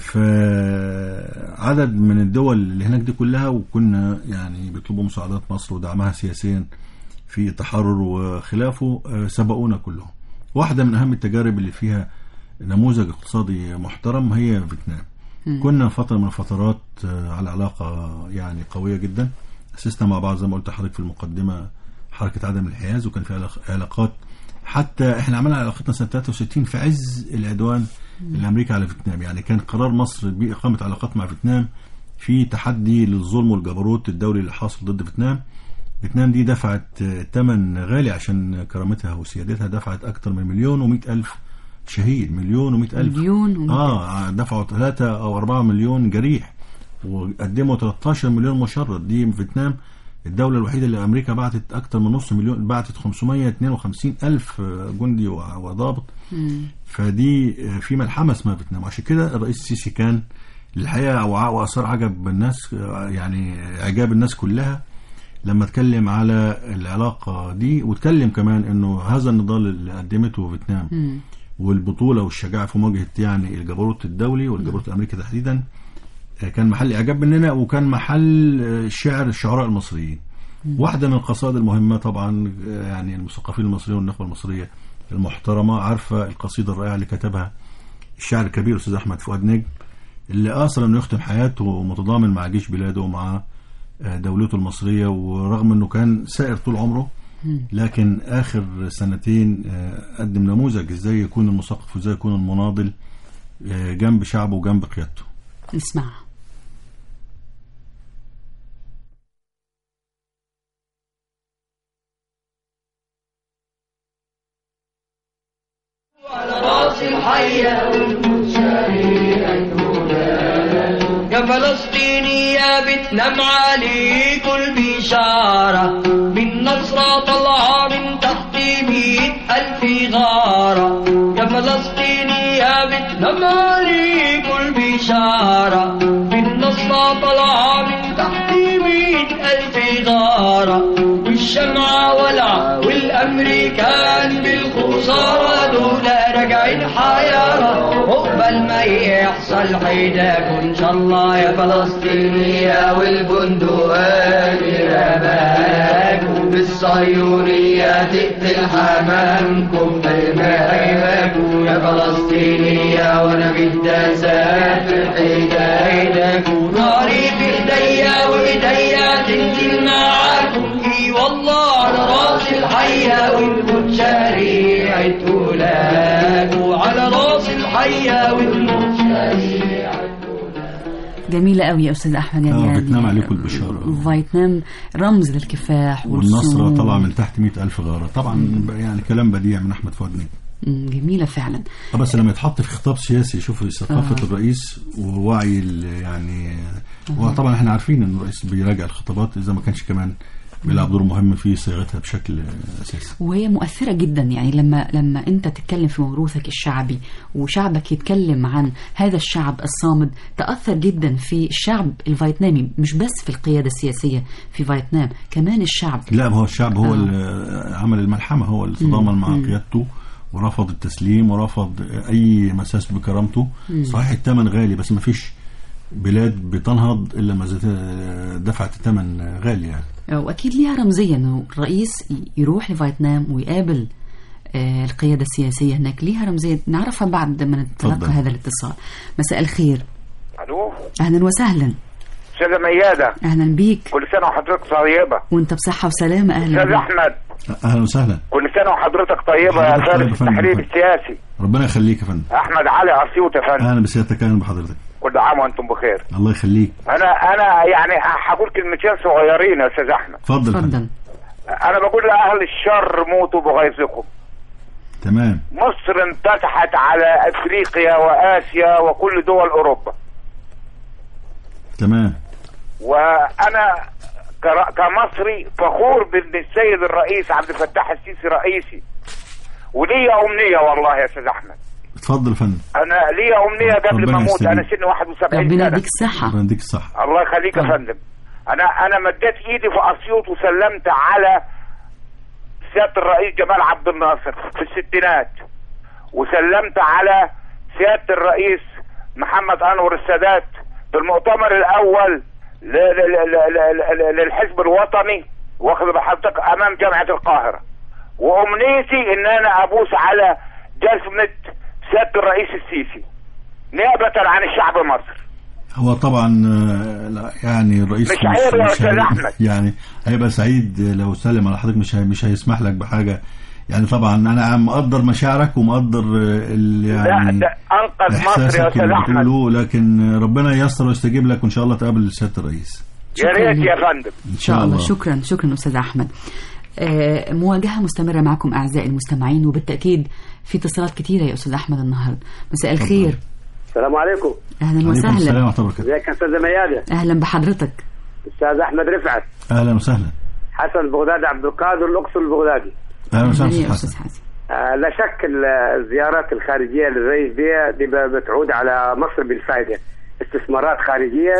فعدد من الدول اللي هناك دي كلها وكنا يعني بيطلبوا مساعدات مصر ودعمها سياسيا في التحرر وخلافه آه، سبقونا كلهم واحدة من أهم التجارب اللي فيها نموذج اقتصادي محترم هي فيتنام مم. كنا فترة من الفترات آه، على علاقة يعني قوية جدا أسسنا مع بعض زي ما قلت لحضرتك في المقدمة حركة عدم الانحياز وكان في علاق- علاقات حتى احنا عملنا علاقتنا سنة 63 في عز العدوان الامريكي على فيتنام يعني كان قرار مصر باقامه علاقات مع فيتنام في تحدي للظلم والجبروت الدولي اللي حاصل ضد فيتنام فيتنام دي دفعت آه، ثمن غالي عشان كرامتها وسيادتها دفعت اكثر من مليون و الف شهيد مليون و الف مليون ومئة اه دفعوا ثلاثة او أربعة مليون جريح وقدموا 13 مليون مشرد دي فيتنام الدولة الوحيدة اللي أمريكا بعتت أكثر من نص مليون بعتت 552 ألف جندي وضابط مم. فدي في ملحمه اسمها فيتنام عشان كده الرئيس السيسي كان الحقيقه وع- واثار عجب الناس يعني اعجاب الناس كلها لما اتكلم على العلاقه دي واتكلم كمان انه هذا النضال اللي قدمته فيتنام مم. والبطوله والشجاعه في مواجهه يعني الجبروت الدولي والجبروت الامريكي تحديدا آه، كان محل اعجاب مننا وكان محل آه، شعر الشعراء المصريين واحده من القصائد المهمه طبعا آه، يعني المثقفين المصريين والنخبه المصريه المحترمه عارفه القصيده الرائعه اللي كتبها الشاعر الكبير الاستاذ احمد فؤاد نجم اللي اصر انه يختم حياته متضامن مع جيش بلاده ومع آه، دولته المصريه ورغم انه كان سائر طول عمره لكن اخر سنتين آه، قدم نموذج ازاي يكون المثقف وازاي يكون المناضل آه، جنب شعبه وجنب قيادته نسمعها راس الحية يا فلسطيني يا بتنام عليك البشارة من نصرة طلعة من تحت مئة ألف غارة يا فلسطيني يا بتنام عليك البشارة من نصرة طلعة من تحت مئة ألف غارة والشمعة ولع والأمريكان بالخسارة دول راجعين حيارة عقبال ما يحصل حيداك إن شاء الله يا فلسطينية والبندقات رماكم بالصهيونية تقتل حمامكم بالمهاجمكم يا فلسطينية وانا بدي اسافر حدايدكم ناري في ايديا وايديا تنزل معاكم اي والله على راس الحية وانتم شريعة ولاكم على راس الحية وانتم شريعة جميلة قوي يا أستاذ أحمد يعني اه فيتنام عليكم البشاره فيتنام رمز للكفاح والنصرة والسمو. طالعة من تحت مئة ألف غارة طبعا يعني كلام بديع من أحمد فؤاد نجم مم، جميلة فعلا آه، بس لما يتحط في خطاب سياسي شوف ثقافة آه. الرئيس ووعي ال- يعني وطبعا احنا عارفين ان الرئيس بيراجع الخطابات اذا ما كانش كمان بيلعب دور مهم في صياغتها بشكل اساسي وهي مؤثرة جدا يعني لما لما انت تتكلم في موروثك الشعبي وشعبك يتكلم عن هذا الشعب الصامد تأثر جدا في الشعب الفيتنامي مش بس في القيادة السياسية في فيتنام كمان الشعب لا ما هو الشعب هو آه. اللي عمل الملحمة هو اللي تضامن مع قيادته ورفض التسليم ورفض اي مساس بكرامته صحيح الثمن غالي بس ما فيش بلاد بتنهض الا ما زت- دفعت الثمن غالي يعني واكيد ليها رمزية انه الرئيس يروح لفيتنام ويقابل آه، القيادة السياسية هناك ليها رمزية نعرفها بعد ما نتلقى اتفضل. هذا الاتصال مساء الخير الو اهلا وسهلا استاذه مياده اهلا بيك كل سنه وحضرتك طيبه وانت بصحة وسلامة اهلا استاذ بيك احمد اهلا وسهلا كل سنه وحضرتك طيبه يا حضرتك طيب فارس يا فندم. التحرير السياسي ربنا يخليك يا فندم احمد علي اسيوط يا فندم اهلا بسيادتك اهلا بحضرتك كل عام وانتم بخير الله يخليك انا انا يعني هقول كلمتين صغيرين يا استاذ احمد اتفضل يا فندم. انا بقول لاهل الشر موتوا بغيظكم تمام مصر انفتحت على افريقيا واسيا وكل دول اوروبا تمام وانا كر- كمصري فخور بان السيد الرئيس عبد الفتاح السيسي رئيسي وليا امنيه والله يا استاذ احمد اتفضل يا فندم انا ليا امنيه قبل ربنا ما اموت يستجيب. انا سني 71 ربنا سنه يديك الصحة ربنا يديك الصحة الله يخليك يا فندم انا انا مديت ايدي في اسيوط وسلمت على سياده الرئيس جمال عبد الناصر في الستينات وسلمت على سياده الرئيس محمد انور السادات في المؤتمر الاول ل- ل- ل- ل- ل- للحزب الوطني واخد بحضرتك امام جامعه القاهره وامنيتي ان انا ابوس على جزمه سياده الرئيس السيسي نيابه عن الشعب المصري هو طبعا آه، لا، يعني الرئيس مش عيب يا أستاذ هي- أحمد. يعني هيبقى سعيد لو سلم على حضرتك مش هي- مش هيسمح لك بحاجه يعني طبعا انا مقدر مشاعرك ومقدر آه، ال- لا يعني ده انقذ مصر يا احساسك استاذ اللي احمد بتقوله لكن ربنا ييسر ويستجيب لك وان شاء الله تقابل سياده الرئيس يا ريت يا فندم ان إن شاء الله شكرا شكرا أستاذ أحمد آه، مواجهة مستمرة معكم أعزائي المستمعين وبالتأكيد في اتصالات كثيرة يا أستاذ أحمد النهاردة مساء الخير السلام عليكم أهلا عليكم السلام وسهلا ورحمه الله وبركاته ازيك يا استاذ ميادة أهلا بحضرتك استاذ احمد رفعت اهلا وسهلا حسن البغدادي عبد القادر الاقصر البغدادي اهلا وسهلا أهلا يا أستاذ أستاذ حسن حسن آه لا شك ال- الزيارات الخارجيه للرئيس دي دي ب- بتعود على مصر بالفائده استثمارات خارجيه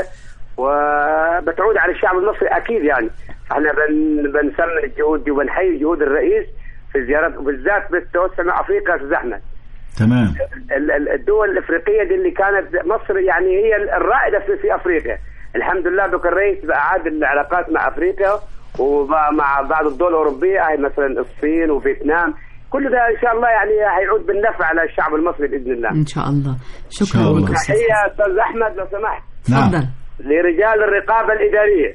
وبتعود على الشعب المصري اكيد يعني احنا بن بنسمن الجهود دي وبنحيي جهود الرئيس في الزيارات وبالذات بالتوسع مع افريقيا يا استاذ احمد تمام ال- ال- الدول الافريقيه دي اللي كانت مصر يعني هي الرائده في, في افريقيا الحمد لله دوك الرئيس بقى عاد العلاقات مع افريقيا ومع بعض الدول الاوروبيه هاي مثلا الصين وفيتنام كل ده ان شاء الله يعني هيعود بالنفع على الشعب المصري باذن الله إن شاء الله شكرا شاء الله. لك أستاذ تحيه حسن استاذ احمد لو سمحت نعم تفضل لرجال الرقابه الاداريه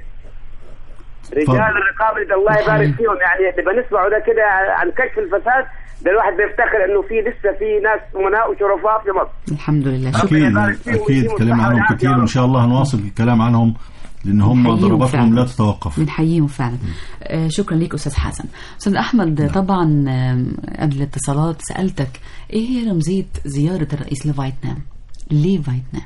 رجال تفضل. الرقابه الإدارية، الله يبارك فيهم يعني اللي بنسمعه ده كده عن كشف الفساد ده الواحد بيفتخر انه في لسه في ناس امناء وشرفاء في مصر الحمد لله شكرا اكيد يبارك فيه اكيد ويديهم كلام الصحة عنهم والعافية كتير يا وان رب. شاء الله هنواصل الكلام عنهم لان هم بنحييهم ضرباتهم فعلا. لا تتوقف بنحييهم فعلا آه شكرا ليك استاذ حسن استاذ احمد طبعا آم، قبل الاتصالات سالتك ايه هي رمزيه زياره الرئيس لفيتنام ليه فيتنام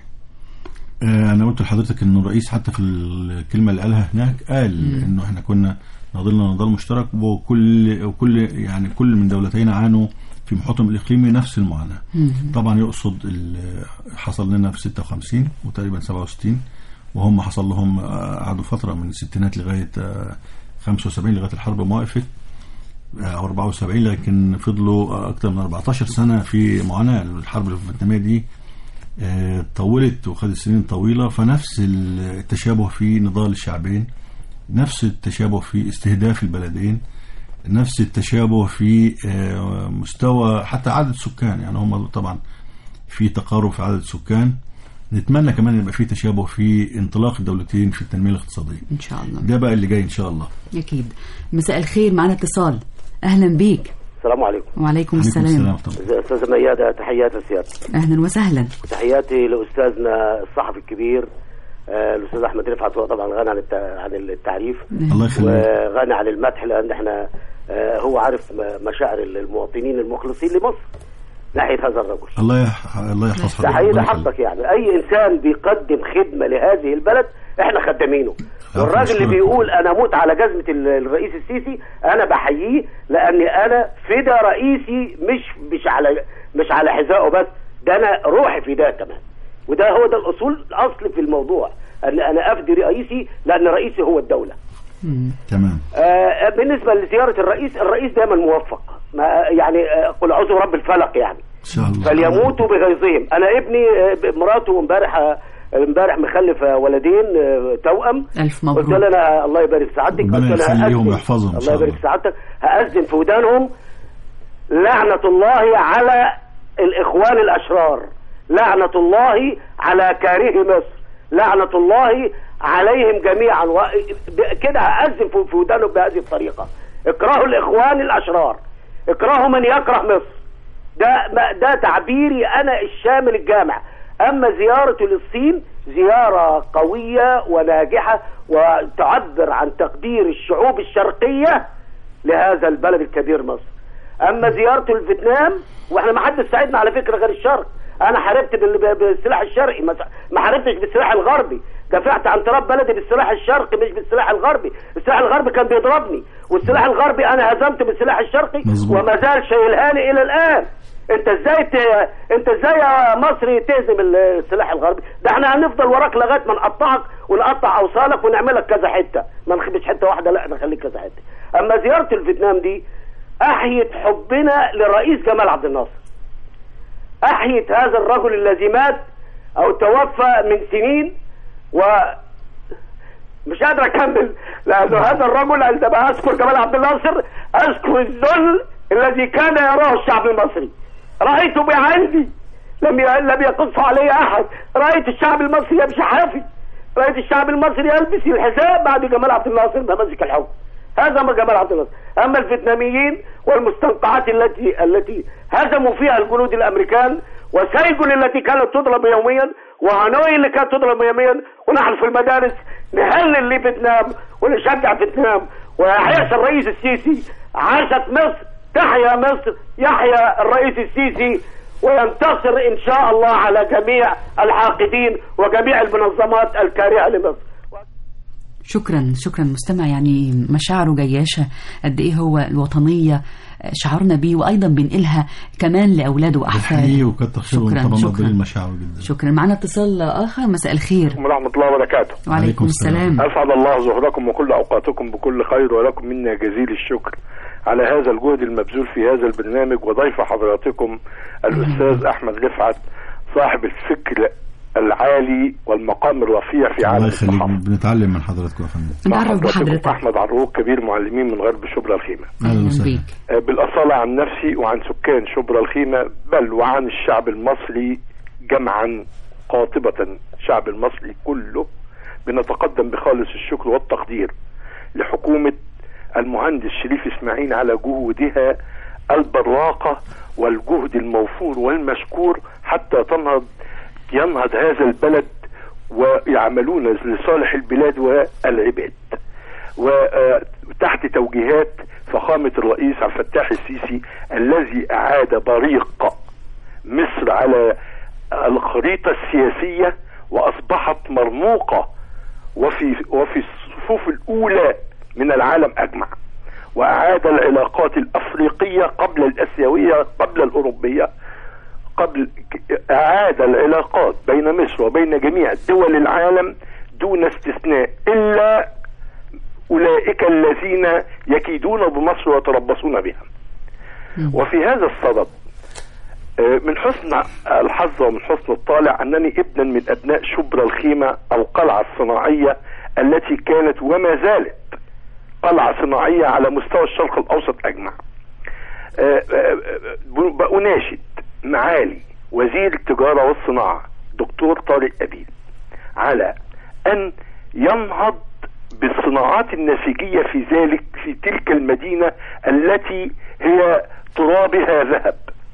آه، انا قلت لحضرتك ان الرئيس حتى في الكلمه اللي قالها هناك قال انه احنا كنا ناضلنا نضال مشترك وكل وكل يعني كل من دولتين عانوا في محيطهم الاقليمي نفس المعاناه طبعا يقصد ال- حصل لنا في 56 وتقريبا 67 وهم حصل لهم آه، قعدوا فتره من الستينات لغايه آه، 75 لغايه الحرب ما وقفت آه، او 74 لكن فضلوا آه، اكثر من 14 سنه في معاناه الحرب الفيتناميه دي آه، طولت وخدت سنين طويلة فنفس التشابه في نضال الشعبين نفس التشابه في استهداف البلدين نفس التشابه في آه، مستوى حتى عدد السكان يعني هم طبعا في تقارب في عدد السكان نتمنى كمان يبقى في تشابه في انطلاق الدولتين في التنمية الاقتصادية ان شاء الله ده بقى اللي جاي ان شاء الله اكيد مساء الخير معنا اتصال اهلا بيك السلام عليكم وعليكم عليكم السلام السلام ورحمة الله. استاذ ميادة تحياتي سيادتك اهلا وسهلا تحياتي لاستاذنا الصحفي الكبير آه، الاستاذ احمد رفعت هو طبعا غني عن التع- عن التعريف الله يخليك وغني عن المدح لان احنا آه، هو عارف م- مشاعر المواطنين المخلصين لمصر ناحيه هذا الرجل الله يح... الله يحفظ حضرتك تحية ربنا يخليك. حقك يعني اي انسان بيقدم خدمه لهذه البلد احنا خدامينه والراجل اللي أشكرك. بيقول انا اموت على جزمه ال- الرئيس السيسي انا بحييه لاني انا فدا رئيسي مش مش على مش على حذائه بس ده انا روحي فداه كمان وده هو ده الاصول الاصل في الموضوع ان انا افدي رئيسي لان رئيسي هو الدوله تمام آه، بالنسبه لزياره الرئيس الرئيس دايما موفق ما يعني آه، قل اعوذ برب الفلق يعني ان شاء الله فليموتوا بغيظهم انا ابني آه، مراته امبارح آه، امبارح مخلف آه، ولدين آه، توأم الف قلت مبروك له انا الله يبارك في سعادتك ربنا قلت له يخليهم هأذن- ويحفظهم إن الله شاء يبارك الله. في سعادتك هأذن في ودانهم لعنة الله على الإخوان الأشرار لعنة الله على كاره مصر لعنة الله عليهم جميعا و... ب- كده هأذن في- في ودانهم بهذه الطريقة اكرهوا الإخوان الأشرار اكرهوا من يكره مصر ده ما- ده تعبيري انا الشامل الجامع اما زيارته للصين زياره قويه وناجحه وتعبر عن تقدير الشعوب الشرقيه لهذا البلد الكبير مصر اما زيارته لفيتنام واحنا ما حدش ساعدنا على فكره غير الشرق انا حاربت بال- بالسلاح الشرقي ما ما حاربتش بالسلاح الغربي دافعت عن تراب بلدي بالسلاح الشرقي مش بالسلاح الغربي السلاح الغربي كان بيضربني والسلاح الغربي انا هزمت بالسلاح الشرقي مظبوط. وما زال شايلها لي الى الان انت ازاي ت... انت ازاي يا مصري تهزم السلاح الغربي ده احنا هنفضل وراك لغايه ما نقطعك ونقطع اوصالك ونعملك كذا حته ما نخليش حته واحده لا نخليك كذا حته اما زياره الفيتنام دي احيت حبنا للرئيس جمال عبد الناصر احيت هذا الرجل الذي مات او توفى من سنين و مش قادر اكمل لانه هذا الرجل عندما اذكر جمال عبد الناصر اذكر الذل الذي كان يراه الشعب المصري رايته بعيني لم ي- لم يقص علي احد رايت الشعب المصري يمشي حافي رايت الشعب المصري يلبس الحذاء بعد جمال عبد الناصر ما مسك الحكم هذا ما جمال عبد الناصر اما الفيتناميين والمستنقعات التي التي هزموا فيها الجنود الامريكان وسيجل التي كانت تضرب يوميا وهانوي اللي كانت تضرب يوميا ونحن في المدارس نهلل لفيتنام ونشجع فيتنام ويعيش الرئيس السيسي عاشت مصر تحيا مصر يحيا الرئيس السيسي وينتصر ان شاء الله على جميع الحاقدين وجميع المنظمات الكارهه لمصر شكرا شكرا مستمع يعني مشاعره جياشة قد ايه هو الوطنية شعرنا بيه وايضا بنقلها كمان لاولاده بحييه واحفاده وكتر خير شكراً، ونطلع شكراً. مقدرين المشاعر جدا شكرا معنا اتصال اخر مساء الخير ورحمة الله وبركاته وعليكم السلام أسعد الله ظهركم وكل أوقاتكم بكل خير ولكم منا جزيل الشكر على هذا الجهد المبذول في هذا البرنامج وضيف حضراتكم الأستاذ أحمد رفعت صاحب الفكر العالي والمقام الرفيع في الله عالم يخليك الصحافة بنتعلم من حضرتك يا فندم مع نتعرف حضراتكم بحضرتك أحمد عروق كبير معلمين من غرب شبرا الخيمة اهلا وسهلا آه، بالأصالة عن نفسي وعن سكان شبرا الخيمة بل وعن الشعب المصري جمعا قاطبة الشعب المصري كله بنتقدم بخالص الشكر والتقدير لحكومة المهندس شريف إسماعيل على جهودها البراقة والجهد الموفور والمشكور حتى تنهض ينهض هذا البلد ويعملون لصالح البلاد والعباد وتحت توجيهات فخامة الرئيس عبد الفتاح السيسي الذي أعاد بريق مصر على الخريطة السياسية وأصبحت مرموقة وفي وفي الصفوف الأولى من العالم أجمع وأعاد العلاقات الأفريقية قبل الآسيوية قبل الأوروبية قبل أعاد العلاقات بين مصر وبين جميع دول العالم دون استثناء إلا أولئك الذين يكيدون بمصر ويتربصون بها وفي هذا الصدد آه، من حسن الحظ ومن حسن الطالع أنني ابنا من أبناء شبرا الخيمة القلعة الصناعية التي كانت وما زالت قلعة صناعية على مستوى الشرق الأوسط أجمع آه، آه، آه، بأناشد معالي وزير التجارة والصناعة دكتور طارق أبيل على أن ينهض بالصناعات النسيجية في ذلك في تلك المدينة التي هي ترابها ذهب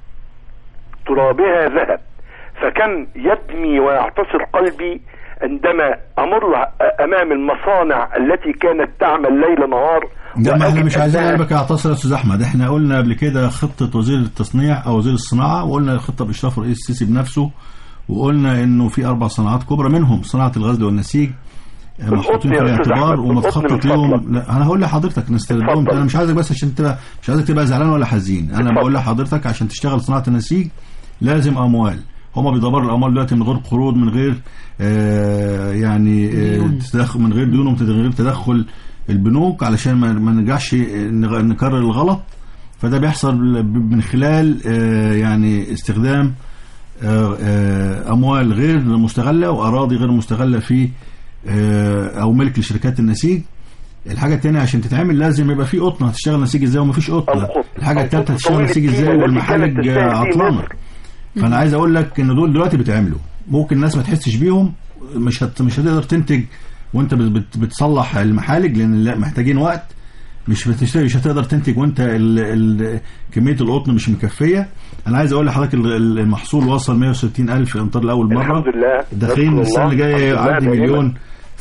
ترابها ذهب فكم يدمي ويعتصر قلبي عندما أمر أمام المصانع التي كانت تعمل ليل نهار لا ما احنا وأجد مش عايزين أنها- قلبك يعتصر يا استاذ احمد احنا قلنا قبل كده خطه وزير التصنيع او وزير الصناعه وقلنا خطه باشراف الرئيس السيسي بنفسه وقلنا انه في اربع صناعات كبرى منهم صناعه الغزل والنسيج آه، محطوطين في يا أستاذ الاعتبار أحمد، في القطن ومتخطط من ليهم فضلك. لا انا هقول لحضرتك نستخدمهم اتفضل. انا مش عايزك بس عشان تبقى مش عايزك تبقى زعلان ولا حزين انا اتفضل. بقول لحضرتك عشان تشتغل صناعه النسيج لازم اموال هما بيدبروا الاموال دلوقتي من غير قروض من غير آه يعني آه تدخل من غير ديون ومن غير تدخل البنوك علشان ما ما نرجعش نغ- نكرر الغلط فده بيحصل من خلال آه يعني استخدام آه، آه، اموال غير مستغله واراضي غير مستغله في آه، او ملك لشركات النسيج الحاجه الثانيه عشان تتعمل لازم يبقى في قطن هتشتغل نسيج ازاي ومفيش قطن الحاجه الثالثه هتشتغل طويل نسيج ازاي التيمة التي والمحالج كانت تشتغل في عطلانه مصر. فانا عايز اقول لك ان دول دلوقتي بيتعملوا ممكن الناس ما تحسش بيهم مش هت... مش هتقدر تنتج وانت بت... بت... بتصلح المحالج لان لا محتاجين وقت مش بتشتري مش هتقدر تنتج وانت ال... ال... كميه القطن مش مكفيه انا عايز اقول لحضرتك ال- المحصول وصل 160 الف امتار لاول مره الحمد لله داخلين نشكر السنه الله. اللي جايه الحمد لله يعدي دائما. مليون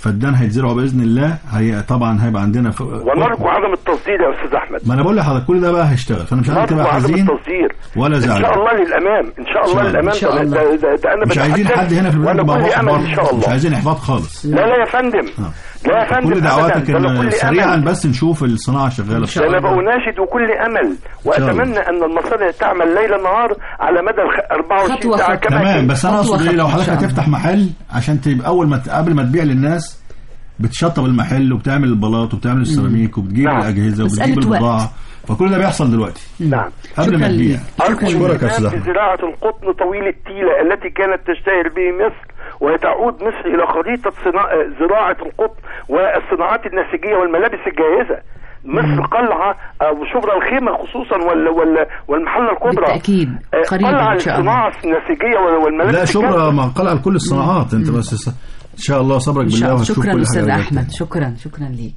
فدان هيتزرعوا باذن الله هي طبعا هيبقى عندنا ف... ونرجو عدم التصدير يا استاذ احمد ما انا بقول لحضرتك كل ده بقى هيشتغل فانا مش عايز نرجو تبقى عدم حزين التصدير ولا ان زعلان شاء الله للامام ان شاء الله إن للامام شاء ده, الله. ده, ده, ده انا مش عايزين بتحدث حد هنا في وانا البلد كل يبقى امل محبط ان شاء مش الله عايزين احباط خالص لا لا يا فندم لا يا فندم كل دعواتك أبداً. ده أنا ان كل سريعا أمل. بس نشوف الصناعه شغاله ده انا بأناشد وكل امل واتمنى ان المصانع تعمل ليل نهار على مدى الخ- 24 ساعه كما تمام كان. بس انا اقصد ايه لو حضرتك هتفتح محل عشان تبقى اول ما ت- قبل ما تبيع للناس بتشطب المحل وبتعمل البلاط وبتعمل السيراميك وبتجيب نعم. الاجهزه وبتجيب مسألة وقت. البضاعه فكل ده بيحصل دلوقتي نعم قبل ما تبيع أرجو اشكرك يا استاذ الإهتمام احمد بزراعة القطن طويل التيلة التي كانت تشتهر به مصر وتعود مصر إلى خريطة صنا... زراعة القطن والصناعات النسيجية والملابس الجاهزة مصر قلعة أو شبرا الخيمة خصوصا ولا ولا والمحلة الكبرى بالتأكيد آه، قريبا قلعة إن شاء الله. للصناعة النسيجية وال- والملابس لا شبرا الجاهزة. ما قلع لكل الصناعات انت بس س- ان شاء الله صبرك إن شاء بالله الله وهتشوف شكرا كل أستاذ حاجه أحمد شكرا شكرا ليك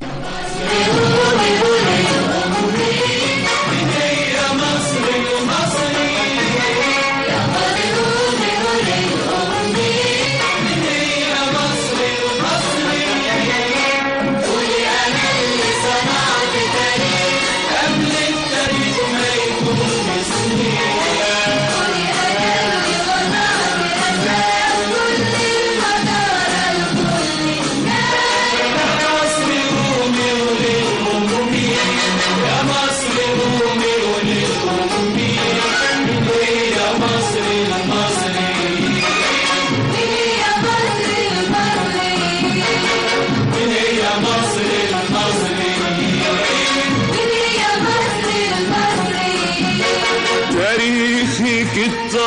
تاريخك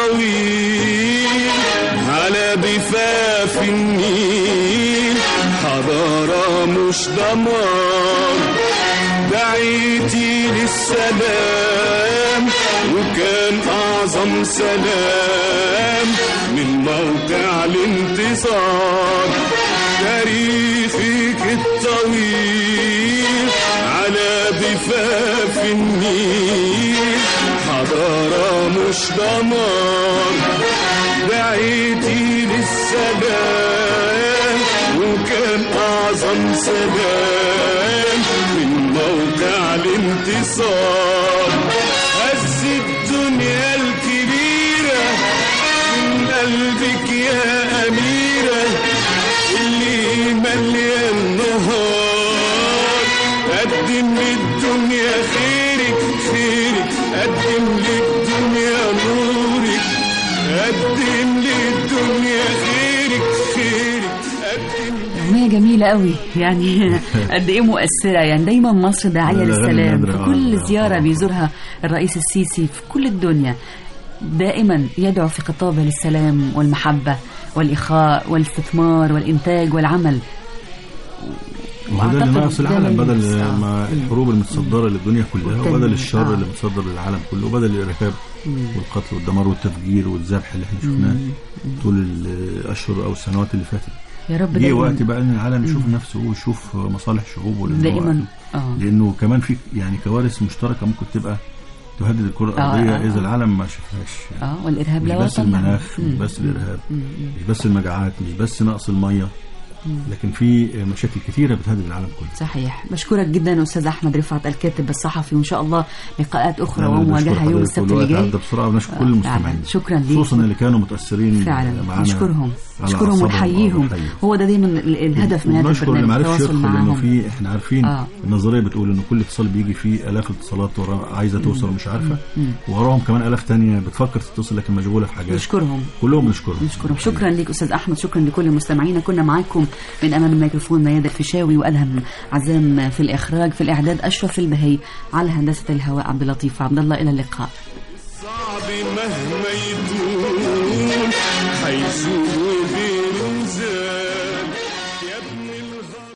الطويل على ضفاف النيل حضارة مش دمار دعيتي للسلام وكان أعظم سلام من موقع الانتصار تاريخك الطويل على ضفاف النيل حضارة مش دمار دعيتي للسلام وكان أعظم سلام من موقع الانتصار هز الدنيا الكبيرة من قلبك يا أميرة اللي مليان نهار قدم للدنيا خيرك خيرك قدم للدنيا نورك قدم للدنيا خيرك خيرك قدم أغنية جميلة قوي يعني قد إيه مؤثرة يعني دايما مصر داعية لا، لا، للسلام نادرة، في آه، كل آه، زيارة بيزورها الرئيس السيسي في كل الدنيا دائما يدعو في خطابه للسلام والمحبة والإخاء والاستثمار والإنتاج والعمل وهو ده اللي وأعتقد ناقص ده العالم من- بدل آه. ما الحروب المتصدره للدنيا كلها والتنمية، وبدل الشر آه. اللي متصدر للعالم كله وبدل الارهاب مم. والقتل والدمار والتفجير والذبح اللي احنا شفناه طول الاشهر او السنوات اللي فاتت يا رب جه دايما وقت بقى ان العالم يشوف نفسه ويشوف مصالح شعوبه لأن هو دائما وقت- اه لانه كمان في يعني كوارث مشتركه ممكن تبقى تهدد الكره الارضيه آه، آه، اذا آه. العالم ما شافهاش اه والإرهاب مش لا بس وطن له. المناخ مش مم. بس الارهاب مم. مش بس المجاعات مش بس نقص الميه مم. لكن في مشاكل كثيره بتهدد العالم كله صحيح بشكرك جدا استاذ احمد رفعت الكاتب الصحفي وان شاء الله لقاءات اخرى أنا اللي بشكر ومواجهه يوم حضرتك السبت اللي والوقت جاي عدى بسرعه ونشكر كل آه، المستمعين فعلا. شكرا ليك خصوصا اللي كانوا متاثرين فعلا معانا نشكرهم على نشكرهم أعصابهم ونحييهم ونحييهم. هو ده دايما ال- الهدف من هذا ونشكر اللي البرنامج ما عرفش التواصل يدخل لانه معهم في احنا عارفين آه. النظريه بتقول انه كل اتصال بيجي فيه الاف الاتصالات ورا عايزه توصل ومش عارفه مم. وراهم كمان الاف تانية بتفكر تتصل لكن مشغوله في حاجات نشكرهم كلهم نشكرهم نشكرهم شكرا ليك استاذ احمد شكرا لكل مستمعينا كنا معاكم من امام الميكروفون ميادة الفيشاوي وادهم عزام في الاخراج في الاعداد اشرف البهي على هندسه الهواء عبد اللطيف عبد الله الى اللقاء صعب مهما يكون حيزول